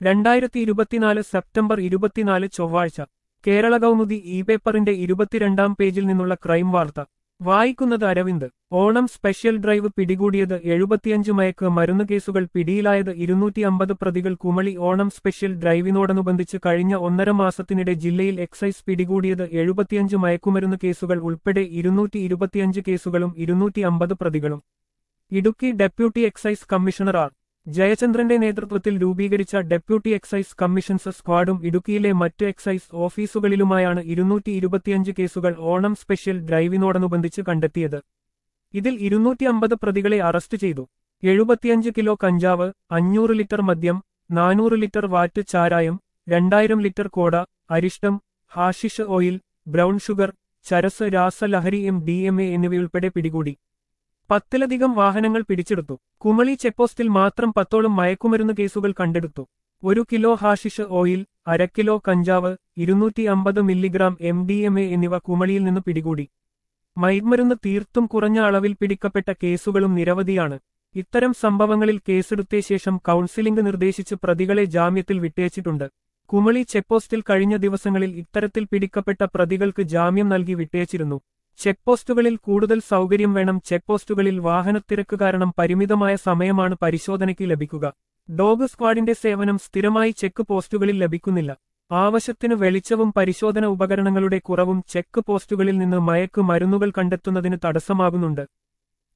രണ്ടായിരത്തി ഇരുപത്തിനാല് സെപ്റ്റംബർ ഇരുപത്തിനാല് ചൊവ്വാഴ്ച കേരള കൗമുദി ഇ പേപ്പറിന്റെ ഇരുപത്തിരണ്ടാം പേജിൽ നിന്നുള്ള ക്രൈം വാർത്ത വായിക്കുന്നത് അരവിന്ദ് ഓണം സ്പെഷ്യൽ ഡ്രൈവ് പിടികൂടിയത് എഴുപത്തിയഞ്ച് മയക്ക് മരുന്ന് കേസുകൾ പിടിയിലായത് ഇരുന്നൂറ്റി അമ്പത് പ്രതികൾ കുമളി ഓണം സ്പെഷ്യൽ ഡ്രൈവിനോടനുബന്ധിച്ച് കഴിഞ്ഞ ഒന്നര മാസത്തിനിടെ ജില്ലയിൽ എക്സൈസ് പിടികൂടിയത് എഴുപത്തിയഞ്ച് മയക്കുമരുന്ന് കേസുകൾ ഉൾപ്പെടെ ഇരുന്നൂറ്റി ഇരുപത്തിയഞ്ച് കേസുകളും ഇരുന്നൂറ്റി അമ്പത് പ്രതികളും Idukki deputy excise commissioner R ജയചന്ദ്രന്റെ നേതൃത്വത്തിൽ രൂപീകരിച്ച ഡെപ്യൂട്ടി എക്സൈസ് കമ്മീഷൻസ് സ്ക്വാഡും ഇടുക്കിയിലെ മറ്റ് എക്സൈസ് ഓഫീസുകളിലുമായാണ് ഇരുന്നൂറ്റി ഇരുപത്തിയഞ്ച് കേസുകൾ ഓണം സ്പെഷ്യൽ ഡ്രൈവിനോടനുബന്ധിച്ച് കണ്ടെത്തിയത് ഇതിൽ ഇരുന്നൂറ്റി അമ്പത് പ്രതികളെ അറസ്റ്റ് ചെയ്തു എഴുപത്തിയഞ്ച് കിലോ കഞ്ചാവ് അഞ്ഞൂറ് ലിറ്റർ മദ്യം നാനൂറ് ലിറ്റർ വാറ്റ് ചാരായം രണ്ടായിരം ലിറ്റർ കോട അരിഷ്ടം hashish oil brown sugar charas രാസലഹരി എം ഡി എം എ എന്നിവയുൾപ്പെടെ പിടികൂടി പത്തിലധികം വാഹനങ്ങൾ പിടിച്ചെടുത്തു കുമളി ചെക്പോസ്റ്റിൽ മാത്രം പത്തോളം മയക്കുമരുന്ന് കേസുകൾ കണ്ടെടുത്തു ഒരു കിലോ ഹാഷിഷ് ഓയിൽ അരക്കിലോ കഞ്ചാവ് ഇരുന്നൂറ്റി അമ്പത് milligram M D M A എന്നിവ കുമളിയിൽ നിന്ന് പിടികൂടി മയക്കുമരുന്ന് തീർത്തും കുറഞ്ഞ അളവിൽ പിടിക്കപ്പെട്ട കേസുകളും നിരവധിയാണ് ഇത്തരം സംഭവങ്ങളിൽ കേസെടുത്ത ശേഷം കൗൺസിലിംഗ് നിർദ്ദേശിച്ച് പ്രതികളെ ജാമ്യത്തിൽ വിട്ടയച്ചിട്ടുണ്ട് കുമളി ചെക്പോസ്റ്റിൽ കഴിഞ്ഞ ദിവസങ്ങളിൽ ഇത്തരത്തിൽ പിടിക്കപ്പെട്ട പ്രതികൾക്ക് ജാമ്യം നൽകി വിട്ടയച്ചിരുന്നു ചെക്ക് പോസ്റ്റുകളിൽ കൂടുതൽ സൗകര്യം വേണം ചെക്ക് പോസ്റ്റുകളിൽ വാഹനത്തിരക്ക് കാരണം പരിമിതമായ സമയമാണ് പരിശോധനയ്ക്ക് ലഭിക്കുക ഡോഗ് സ്ക്വാഡിന്റെ സേവനം സ്ഥിരമായി ചെക്ക് പോസ്റ്റുകളിൽ ലഭിക്കുന്നില്ല ആവശ്യത്തിന് വെളിച്ചവും പരിശോധന ഉപകരണങ്ങളുടെ കുറവും ചെക്ക് പോസ്റ്റുകളിൽ നിന്ന് മയക്ക് മരുന്നുകൾ കണ്ടെത്തുന്നതിന് തടസ്സമാകുന്നുണ്ട്